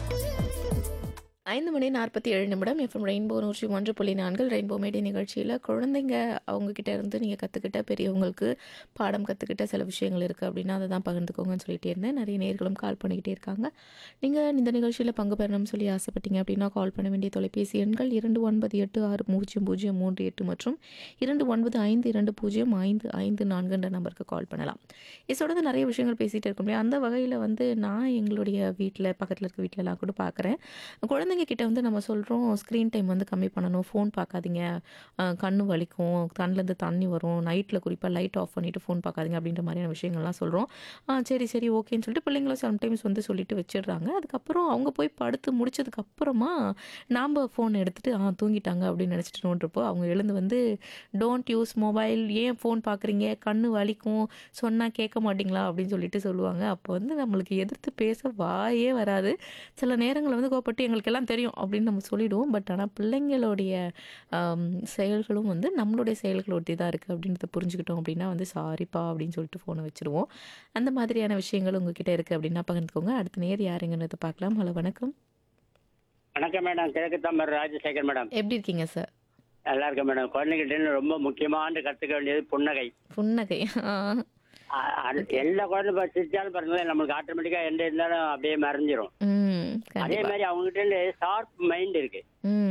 ஐந்து மணி நாற்பத்தி ஏழு நிமிடம் எஃப்எம் ரெயின்போ நூற்றி ஒன்று புள்ளி நான்கு ரெயின்போ மேடி நிகழ்ச்சியில் குழந்தைங்க அவங்கக்கிட்ட இருந்து நீங்கள் கற்றுக்கிட்ட பெரியவங்களுக்கு பாடம் கற்றுக்கிட்ட சில விஷயங்கள் இருக்குது அப்படின்னா அதை தான் பகிர்ந்துக்கோங்கன்னு சொல்லிட்டே இருந்தேன் நிறைய நேர்களும் கால் பண்ணிக்கிட்டே இருக்காங்க நீங்கள் இந்த நிகழ்ச்சியில் பங்கு பெறணும்னு சொல்லி ஆசைப்பட்டீங்க அப்படின்னா கால் பண்ண வேண்டிய தொலைபேசி எண்கள் இரண்டு ஒன்பது எட்டு ஆறு பூஜ்ஜியம் பூஜ்ஜியம் மூன்று எட்டு மற்றும் இரண்டு ஒன்பது ஐந்து இரண்டு பூஜ்ஜியம் ஐந்து ஐந்து நான்குன்ற நம்பருக்கு கால் பண்ணலாம் இதோட நிறைய விஷயங்கள் பேசிகிட்டு இருக்கோம் இல்லையா அந்த வகையில் வந்து நான் எங்களுடைய வீட்டில் பக்கத்தில் இருக்க வீட்டிலலாம் கூட பார்க்குறேன் குழந்தைங்க கிட்ட வந்து நம்ம சொல்கிறோம் ஸ்க்ரீன் டைம் வந்து கம்மி பண்ணணும் ஃபோன் பார்க்காதீங்க அஹ் கண்ணு வலிக்கும் கண்ணுலேருந்து தண்ணி வரும் நைட்டில் குறிப்பாக லைட் ஆஃப் பண்ணிவிட்டு ஃபோன் பார்க்காதீங்க அப்படின்ற மாதிரியான விஷயங்கள்லாம் சொல்கிறோம் சரி சரி ஓகேன்னு சொல்லிட்டு பிள்ளைங்களும் சம்டைம்ஸ் வந்து சொல்லிட்டு வச்சிடுறாங்க அதுக்கப்புறம் அவங்க போய் படுத்து முடிச்சதுக்கு அப்புறமா நாம் ஃபோன் எடுத்துகிட்டு ஆ தூங்கிட்டாங்க அப்படின்னு நினச்சிட்டு நோன்றப்போ அவங்க எழுந்து வந்து டோன்ட் யூஸ் மொபைல் ஏன் ஃபோன் பார்க்குறீங்க கண்ணு வலிக்கும் சொன்னால் கேட்க மாட்டீங்களா அப்படின்னு சொல்லிட்டு சொல்லுவாங்க அப்போ வந்து நம்மளுக்கு எதிர்த்து பேச வாயே வராது சில நேரங்களில் வந்து கோப்பட்டு எங்களுக்கு எல்லாம் தெரியும் அப்படின்னு நம்ம சொல்லிடுவோம் பட் ஆனால் பிள்ளைங்களுடைய ஆம், செயல்களும் வந்து நம்மளுடைய செயல்கள் ஒட்டி தான் இருக்குது அப்படின்றத புரிஞ்சுக்கிட்டோம் அப்படின்னா வந்து சாரிப்பா அப்படின்னு சொல்லிட்டு ஃபோனை வச்சுருவோம் அந்த மாதிரியான விஷயங்கள் உங்ககிட்ட இருக்குது அப்படின்னா பகிர்ந்துக்கோங்க அடுத்த நேர் யாருங்கிறத பார்க்கலாம் ஹலோ வணக்கம் வணக்கம் மேடம் கிழக்கு தாம்பரம் ராஜசேகர் மேடம் எப்படி இருக்கீங்க சார் நல்லா இருக்கேன் மேடம் குழந்தைகிட்ட ரொம்ப முக்கியமான கத்துக்க வேண்டியது புன்னகை புன்னகை ஆ, அ- அது எல்லா குழந்தை இப்ப சிரிச்சாலும் பாருங்களேன் நம்மளுக்கு ஆட்டோமேட்டிக்கா எந்த இருந்தாலும் அப்படியே மறைஞ்சிரும் ம் அதே கண்டிப்பாக மாதிரி அவங்க கிட்ட ஷார்ப் மைண்ட் இருக்கு ம்